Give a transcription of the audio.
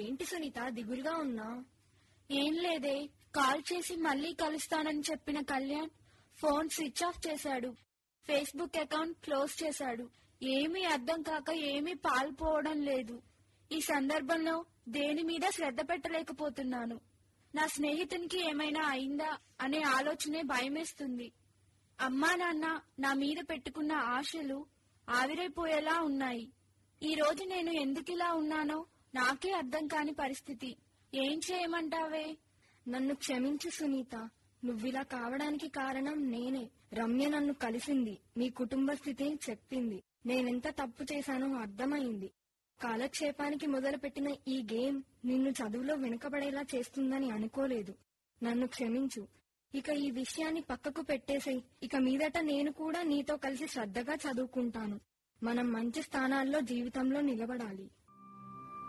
ఏంటి సునీత దిగులుగా ఉన్నా ఏం లేదే కాల్ చేసి మళ్ళీ కలుస్తానని చెప్పిన కళ్యాణ్ ఫోన్ స్విచ్ ఆఫ్ చేశాడు ఫేస్బుక్ అకౌంట్ క్లోజ్ చేశాడు ఏమీ అర్థం కాక ఏమీ పాల్పోవడం లేదు ఈ సందర్భంలో దేని మీద శ్రద్ధ పెట్టలేకపోతున్నాను నా స్నేహితునికి ఏమైనా అయిందా అనే ఆలోచనే భయమేస్తుంది అమ్మా నాన్న నా మీద పెట్టుకున్న ఆశలు ఆవిరైపోయేలా ఉన్నాయి ఈ రోజు నేను ఎందుకిలా ఉన్నానో నాకే అర్థం కాని పరిస్థితి ఏం చేయమంటావే నన్ను క్షమించు సునీత నువ్విలా కావడానికి కారణం నేనే రమ్య నన్ను కలిసింది మీ కుటుంబ స్థితిని చెప్పింది నేనెంత తప్పు చేశానో అర్థమైంది కాలక్షేపానికి మొదలుపెట్టిన ఈ గేమ్ నిన్ను చదువులో వెనుకబడేలా చేస్తుందని అనుకోలేదు నన్ను క్షమించు ఇక ఈ విషయాన్ని పక్కకు పెట్టేసేయ్ ఇక మీదట నేను కూడా నీతో కలిసి శ్రద్ధగా చదువుకుంటాను మనం మంచి స్థానాల్లో జీవితంలో నిలబడాలి